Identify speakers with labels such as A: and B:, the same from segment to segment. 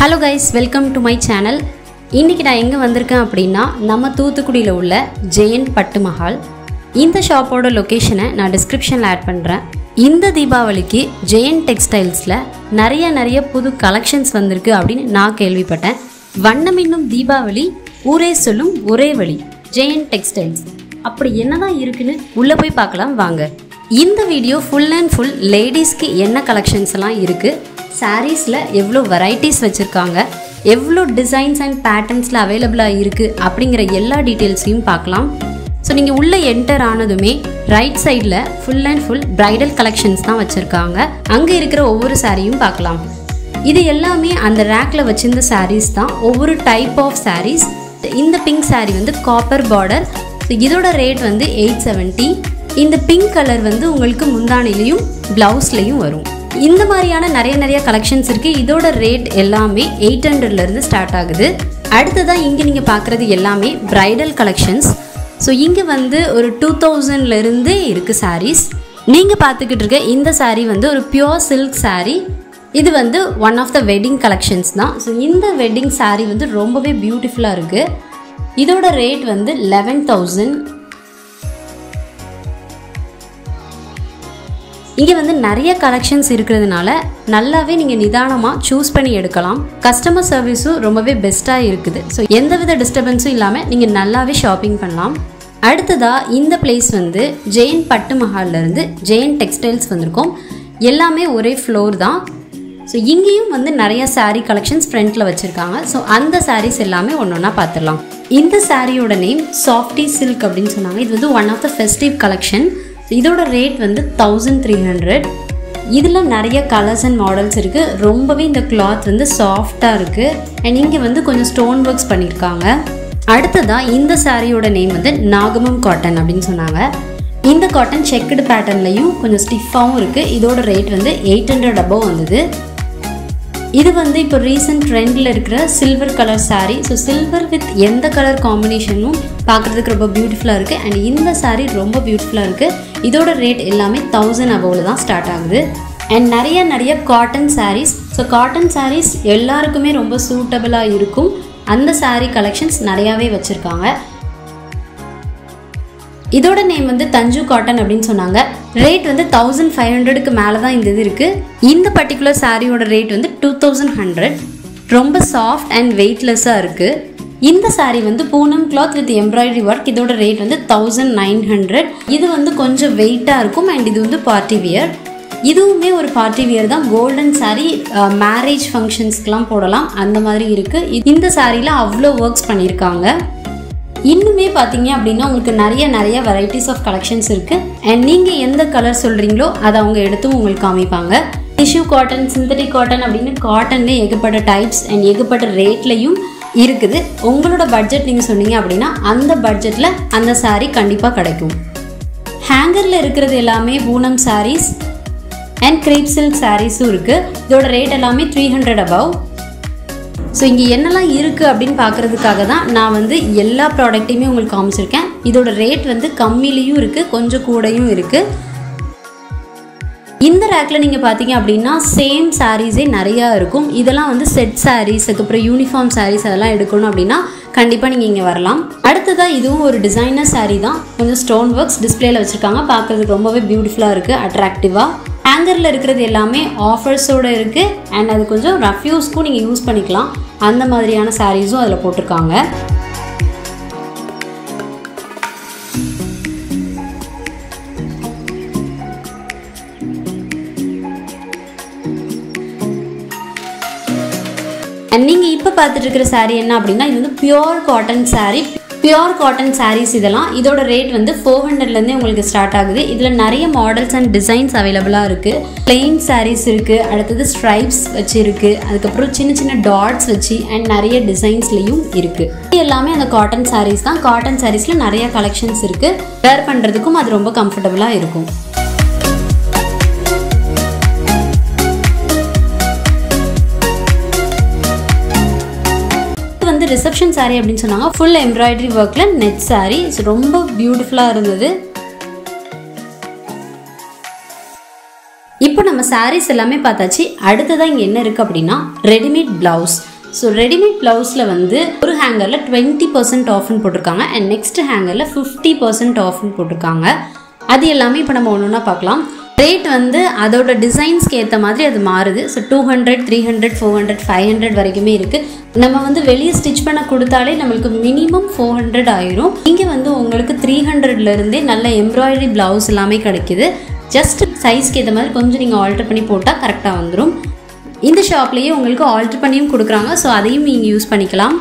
A: hello guys welcome to my channel இன்றைக்கி நான் எங்கே வந்திருக்கேன் அப்படின்னா நம்ம தூத்துக்குடியில் உள்ள ஜெயன் பட்டு மஹால் இந்த ஷாப்போட லொக்கேஷனை நான் டிஸ்கிரிப்ஷனில் ஆட் பண்ணுறேன் இந்த தீபாவளிக்கு ஜெயன் டெக்ஸ்டைல்ஸில் நிறைய நிறைய புது கலெக்ஷன்ஸ் வந்திருக்கு அப்படின்னு நான் கேள்விப்பட்டேன் வண்ணம் இன்னும் தீபாவளி ஊரே சொல்லும் ஒரே வழி ஜெயன் டெக்ஸ்டைல்ஸ் அப்படி என்னதான் இருக்குன்னு உள்ளே போய் பார்க்கலாம் வாங்க இந்த வீடியோ ஃபுல் அண்ட் ஃபுல் லேடிஸ்க்கு என்ன கலெக்ஷன்ஸ் எல்லாம் இருக்குது சாரீஸில் எவ்வளோ வெரைட்டிஸ் வச்சுருக்காங்க எவ்வளோ டிசைன்ஸ் அண்ட் பேட்டர்ன்ஸில் அவைலபிளாக இருக்குது அப்படிங்கிற எல்லா டீட்டெயில்ஸையும் பார்க்கலாம் ஸோ நீங்கள் உள்ளே என்டர் ஆனதுமே ரைட் சைடில் full and full bridal collections தான் வச்சுருக்காங்க அங்கே இருக்கிற ஒவ்வொரு சாரியும் பார்க்கலாம் இது எல்லாமே அந்த ரேக்கில் வச்சிருந்த சாரீஸ் தான் ஒவ்வொரு டைப் ஆஃப் சாரீஸ் இந்த பிங்க் saree வந்து காப்பர் பார்டர் இதோட ரேட் வந்து எயிட் செவன்ட்டி இந்த பிங்க் கலர் வந்து உங்களுக்கு முந்தானிலையும் ப்ளவுஸ்லையும் வரும் இந்த மாதிரியான நிறைய நிறைய கலெக்ஷன்ஸ் இருக்குது இதோட ரேட் எல்லாமே எயிட் ஹண்ட்ரட்லேருந்து ஸ்டார்ட் ஆகுது அடுத்ததாக இங்கே நீங்கள் பார்க்குறது எல்லாமே பிரைடல் கலெக்ஷன்ஸ் ஸோ இங்கே வந்து ஒரு டூ தௌசண்ட்லேருந்து இருக்குது sarees நீங்கள் பார்த்துக்கிட்டு இருக்க இந்த saree வந்து ஒரு பியோர் சில்க் saree இது வந்து one of the wedding collections தான் ஸோ இந்த வெட்டிங் saree வந்து ரொம்பவே பியூட்டிஃபுல்லாக இருக்குது இதோட ரேட் வந்து லெவன் தௌசண்ட் இங்கே வந்து நிறைய கலெக்ஷன்ஸ் இருக்கிறதுனால நல்லாவே நீங்கள் நிதானமாக சூஸ் பண்ணி எடுக்கலாம் கஸ்டமர் சர்வீஸும் ரொம்பவே பெஸ்ட்டாக இருக்குது ஸோ எந்தவித டிஸ்டர்பன்ஸும் இல்லாமல் நீங்கள் நல்லாவே ஷாப்பிங் பண்ணலாம் அடுத்ததாக இந்த பிளேஸ் வந்து ஜெயின் பட்டு மஹால்ல இருந்து ஜெயின் டெக்ஸ்டைல்ஸ் வந்திருக்கோம் எல்லாமே ஒரே ஃப்ளோர் தான் ஸோ இங்கேயும் வந்து நிறைய saree கலெக்ஷன்ஸ் ஃப்ரண்ட்டில் வச்சுருக்காங்க ஸோ அந்த sarees எல்லாமே ஒன்று ஒன்றா பார்த்துடலாம் இந்த சாரியோட நேம் சாஃப்டி சில்க் அப்படின்னு சொன்னாங்க இது வந்து one of the festive collection இதோட ரேட் வந்து தௌசண்ட் த்ரீ ஹண்ட்ரட் இதில் நிறைய கலர்ஸ் அண்ட் மாடல்ஸ் இருக்குது ரொம்பவே இந்த கிளாத் வந்து சாஃப்டாக இருக்குது அண்ட் இங்கே வந்து கொஞ்சம் ஸ்டோன் ஒர்க்ஸ் பண்ணியிருக்காங்க அடுத்ததாக இந்த சாரியோட நேம் வந்து நாகமம் காட்டன் அப்படின்னு சொன்னாங்க இந்த காட்டன் செக்குடு பேட்டர்ன்லையும் கொஞ்சம் ஸ்டிஃபாகவும் இருக்குது இதோட ரேட் வந்து எயிட் ஹண்ட்ரட் அபவ் வந்தது இது வந்து இப்போ ரீசெண்ட் ட்ரெண்டில் இருக்கிற silver colour saree so silver with எந்த கலர் காம்பினேஷனும் பார்க்குறதுக்கு ரொம்ப பியூட்டிஃபுல்லாக இருக்குது அண்ட் இந்த saree ரொம்ப பியூட்டிஃபுல்லாக இருக்குது இதோட ரேட் எல்லாமே தௌசண்ட் அபவில் தான் ஸ்டார்ட் ஆகுது அண்ட் நிறைய நிறைய cotton sarees so cotton sarees எல்லாருக்குமே ரொம்ப சூட்டபிளாக இருக்கும் அந்த saree கலெக்ஷன்ஸ் நிறையாவே வச்சுருக்காங்க இதோட நேம் வந்து தஞ்சு காட்டன் அப்படின்னு சொன்னாங்க ரேட் வந்து தௌசண்ட் ஃபைவ் ஹண்ட்ரடுக்கு மேலே தான் இந்த இது இருக்குது இந்த பர்டிகுலர் சாரியோட ரேட் வந்து டூ தௌசண்ட் ஹண்ட்ரட் ரொம்ப சாஃப்ட் அண்ட் வெயிட்லெஸ்ஸாக இருக்குது இந்த saree வந்து Poonam cloth with embroidery work இதோட ரேட் வந்து தௌசண்ட் நைன் ஹண்ட்ரட் இது வந்து கொஞ்சம் வெயிட்டாக இருக்கும் அண்ட் இது வந்து பார்ட்டி வியர் இதுவுமே ஒரு பார்ட்டி வியர் தான் கோல்டன் saree மேரேஜ் ஃபங்க்ஷன்ஸ்க்கெலாம் போடலாம் அந்த மாதிரி இருக்குது இந்த சாரியில் அவ்வளோ ஒர்க்ஸ் பண்ணியிருக்காங்க இன்னுமே பார்த்தீங்க அப்படின்னா உங்களுக்கு நிறைய நிறைய வெரைட்டிஸ் ஆஃப் கலெக்ஷன்ஸ் இருக்குது அண்ட் நீங்கள் எந்த கலர் சொல்கிறீங்களோ அதை அவங்க எடுத்தும் உங்களுக்கு காமிப்பாங்க டிஷ்யூ காட்டன் சிந்தட்டிக் காட்டன் அப்படின்னு காட்டன்லேயே ஏகப்பட்ட டைப்ஸ் அண்ட் ஏகப்பட்ட ரேட்லையும் இருக்குது உங்களோட பட்ஜெட் நீங்கள் சொன்னீங்க அப்படின்னா அந்த பட்ஜெட்டில் அந்த saree கண்டிப்பாக கிடைக்கும் ஹேங்கரில் இருக்கிறது எல்லாமே Poonam sarees and crepe silk சாரீஸும் இருக்குது இதோட ரேட் எல்லாமே த்ரீ ஹண்ட்ரட் அபவ் ஸோ இங்கே என்னெல்லாம் இருக்குது அப்படின்னு பார்க்குறதுக்காக தான் நான் வந்து எல்லா ப்ராடக்ட்டையுமே உங்களுக்கு காமிச்சிருக்கேன் இதோட ரேட் வந்து கம்மிலையும் இருக்குது கொஞ்சம் கூடயும் இருக்குது இந்த ரேக்கில் நீங்கள் பார்த்தீங்க அப்படின்னா சேம் சாரீஸே நிறையா இருக்கும் இதெல்லாம் வந்து செட் சாரீஸ் அதுக்கப்புறம் யூனிஃபார்ம் சாரீஸ் அதெல்லாம் எடுக்கணும் அப்படின்னா கண்டிப்பாக நீங்கள் இங்கே வரலாம் அடுத்ததாக இதுவும் ஒரு டிசைனர் saree தான் கொஞ்சம் ஸ்டோன் ஒர்க்ஸ் டிஸ்பிளேல வச்சுருக்காங்க பார்க்குறதுக்கு ரொம்பவே பியூட்டிஃபுல்லாக இருக்குது அட்ராக்டிவாக ஹேங்கரில் இருக்கிறது எல்லாமே ஆஃபர்ஸோடு இருக்குது அண்ட் அது கொஞ்சம் ரஃப் யூஸ்க்கும் நீங்கள் யூஸ் பண்ணிக்கலாம் அந்த மாதிரியான சாரீஸும் அதில் போட்டிருக்காங்க அண்ட் நீங்கள் இப்போ பார்த்துட்டு இருக்கிற saree என்ன அப்படின்னா இது வந்து pure cotton saree pure cotton sarees இதெல்லாம் இதோட ரேட் வந்து ஃபோர் ஹண்ட்ரட்லேருந்தே உங்களுக்கு ஸ்டார்ட் ஆகுது இதில் நிறைய மாடல்ஸ் அண்ட் டிசைன்ஸ் அவைலபிளாக இருக்குது பிளெயின் sarees இருக்குது அடுத்தது ஸ்ட்ரைப்ஸ் வச்சு இருக்குது அதுக்கப்புறம் சின்ன சின்ன டாட்ஸ் வச்சு அண்ட் நிறைய டிசைன்ஸ்லேயும் இருக்குது இது எல்லாமே அந்த காட்டன் sarees தான் காட்டன் சாரீஸில் நிறைய கலெக்ஷன்ஸ் இருக்குது வேர் பண்ணுறதுக்கும் அது ரொம்ப கம்ஃபர்டபுளாக இருக்கும் இது வந்து ரிசப்ஷன் saree அப்படின்னு சொன்னாங்க ஃபுல் எம்ப்ராய்டரி ஒர்க்கில் நெட் saree ஸோ ரொம்ப பியூட்டிஃபுல்லாக இருந்தது இப்போ நம்ம sarees எல்லாமே பார்த்தாச்சு அடுத்ததாக இங்கே என்ன இருக்குது அப்படின்னா ரெடிமேட் ப்ளவுஸ் ஸோ ரெடிமேட் ப்ளவுஸில் வந்து ஒரு ஹேங்கரில் டுவெண்ட்டி பர்சன்ட் ஆஃப்னு போட்டிருக்காங்க அண்ட் நெக்ஸ்ட் ஹேங்கரில் ஃபிஃப்டி பர்சன்ட் ஆஃப்னு போட்டிருக்காங்க அது எல்லாமே இப்போ நம்ம ஒன்று ஒன்றா பார்க்கலாம் ரேட் வந்து அதோட டிசைன்ஸ்க்கு ஏற்ற மாதிரி அது மாறுது so two hundred three hundred four hundred five hundred வரைக்குமே இருக்குது நம்ம வந்து வெளியே ஸ்டிச் பண்ண கொடுத்தாலே நம்மளுக்கு மினிமம் ஃபோர் ஹண்ட்ரட் ஆயிரும் இங்கே வந்து உங்களுக்கு த்ரீ ஹண்ட்ரட்லேருந்தே நல்ல எம்ப்ராய்டரி ப்ளவுஸ் எல்லாமே கிடைக்குது ஜஸ்ட் சைஸ்க்கு ஏற்ற மாதிரி கொஞ்சம் நீங்கள் ஆல்டர் பண்ணி போட்டால் கரெக்டாக வந்துடும் இந்த ஷாப்லேயே உங்களுக்கு ஆல்டர் பண்ணியும் கொடுக்குறாங்க ஸோ அதையும் நீங்கள் யூஸ் பண்ணிக்கலாம்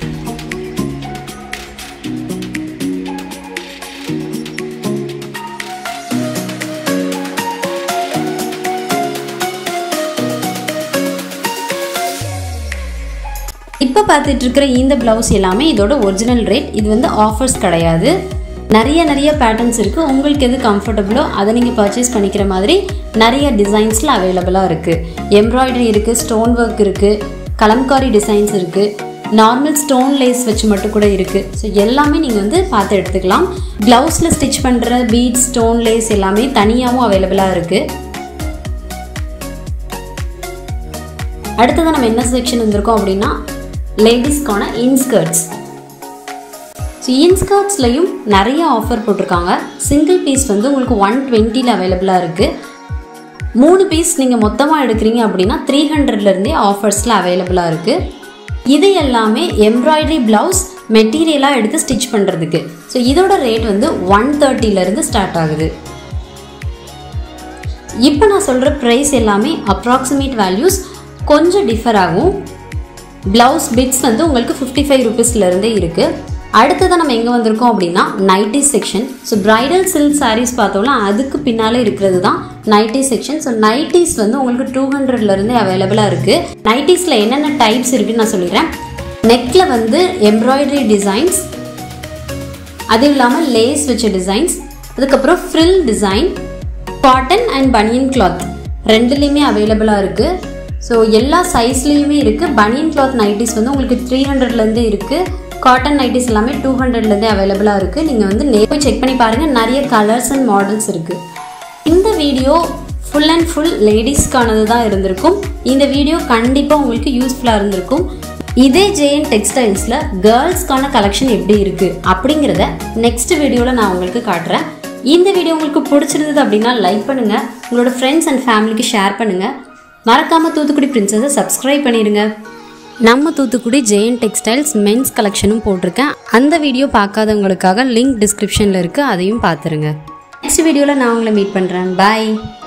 A: இப்போ பார்த்துட்டு இருக்கிற இந்த ப்ளவுஸ் எல்லாமே இதோட ஒரிஜினல் ரேட் இது வந்து ஆஃபர்ஸ் கிடையாது நிறைய நிறைய பேட்டர்ன்ஸ் இருக்குது உங்களுக்கு எது கம்ஃபர்டபுளோ அதை நீங்கள் பர்ச்சேஸ் பண்ணிக்கிற மாதிரி நிறைய டிசைன்ஸில் அவைலபிளாக இருக்குது எம்ப்ராய்டரி இருக்குது ஸ்டோன் ஒர்க் இருக்குது கலம்காரி டிசைன்ஸ் இருக்குது நார்மல் ஸ்டோன் லேஸ் வச்சு மட்டும் கூட இருக்குது ஸோ எல்லாமே நீங்கள் வந்து பார்த்து எடுத்துக்கலாம் ப்ளவுஸில் ஸ்டிச் பண்ணுற பீட்ஸ் ஸ்டோன் லேஸ் எல்லாமே தனியாகவும் அவைலபிளாக இருக்குது அடுத்ததான் நம்ம என்ன செக்ஷன் வந்திருக்கோம் அப்படின்னா லேடிஸ்க்கான இன்ஸ்கர்ட்ஸ் ஸோ இன்ஸ்கர்ட்ஸ்லையும் நிறைய ஆஃபர் போட்டிருக்காங்க சிங்கிள் பீஸ் வந்து உங்களுக்கு ஒன் டுவெண்ட்டியில் அவைலபிளாக இருக்குது மூணு பீஸ் நீங்கள் மொத்தமாக எடுக்கிறீங்க அப்படின்னா த்ரீ ஹண்ட்ரட்லேருந்தே ஆஃபர்ஸில் அவைலபிளாக இருக்குது இது எல்லாமே எம்ப்ராய்டரி ப்ளவுஸ் மெட்டீரியலாக எடுத்து ஸ்டிச் பண்ணுறதுக்கு ஸோ இதோட ரேட் வந்து ஒன் தேர்ட்டிலேருந்து ஸ்டார்ட் ஆகுது இப்போ நான் சொல்கிற ப்ரைஸ் எல்லாமே அப்ராக்சிமேட் வேல்யூஸ் கொஞ்சம் டிஃபர் ஆகும் ப்ளவுஸ் பிட்ஸ் வந்து உங்களுக்கு ஃபிஃப்டி ஃபைவ் ருபீஸ்லேருந்தே இருக்குது அடுத்ததான் நம்ம எங்கே வந்திருக்கோம் அப்படின்னா nighties section so bridal silk sarees பார்த்தோம்னா அதுக்கு பின்னால் இருக்கிறது தான் நைட்டிஸ் செக்ஷன் ஸோ நைட்டிஸ் வந்து உங்களுக்கு டூ ஹண்ட்ரட்லேருந்தே அவைலபிளாக இருக்குது நைட்டிஸில் என்னென்ன டைப்ஸ் இருக்குன்னு நான் சொல்லிடுறேன் நெக்கில் வந்து எம்ப்ராய்டரி டிசைன்ஸ் அது இல்லாமல் லேஸ் வச்ச டிசைன்ஸ் அதுக்கப்புறம் frill design cotton and banian cloth ரெண்டுலேயுமே அவைலபிளாக இருக்குது ஸோ எல்லா சைஸ்லேயுமே இருக்குது பனியன் கிளாத் நைட்டிஸ் வந்து உங்களுக்கு த்ரீ ஹண்ட்ரட்லேருந்தே இருக்குது காட்டன் நைட்டிஸ் எல்லாமே டூ ஹண்ட்ரட்லேருந்தே அவைலபிளாக இருக்குது நீங்கள் வந்து நே போய் செக் பண்ணி பாருங்கள் நிறைய கலர்ஸ் அண்ட் மாடல்ஸ் இருக்குது இந்த வீடியோ ஃபுல் அண்ட் ஃபுல் லேடிஸ்க்கானது தான் இருந்திருக்கும் இந்த வீடியோ கண்டிப்பாக உங்களுக்கு யூஸ்ஃபுல்லாக இருந்திருக்கும் இதே ஜேஎன் டெக்ஸ்டைல்ஸில் கேர்ள்ஸ்க்கான கலெக்ஷன் எப்படி இருக்குது அப்படிங்கிறத நெக்ஸ்ட் வீடியோவில் நான் உங்களுக்கு காட்டுறேன் இந்த வீடியோ உங்களுக்கு பிடிச்சிருந்தது அப்படின்னா லைக் பண்ணுங்கள் உங்களோட ஃப்ரெண்ட்ஸ் அண்ட் ஃபேமிலிக்கு ஷேர் பண்ணுங்கள் மறக்காமல் தூத்துக்குடி பிரின்சஸை சப்ஸ்கிரைப் பண்ணிடுங்க நம்ம தூத்துக்குடி ஜெயன் டெக்ஸ்டைல்ஸ் மென்ஸ் கலெக்ஷனும் போட்டிருக்கேன் அந்த வீடியோ பார்க்காதவங்களுக்காக லிங்க் டிஸ்கிரிப்ஷனில் இருக்குது அதையும் பார்த்துருங்க நெக்ஸ்ட் வீடியோவில் நான் உங்களை மீட் பண்ணுறேன் பாய்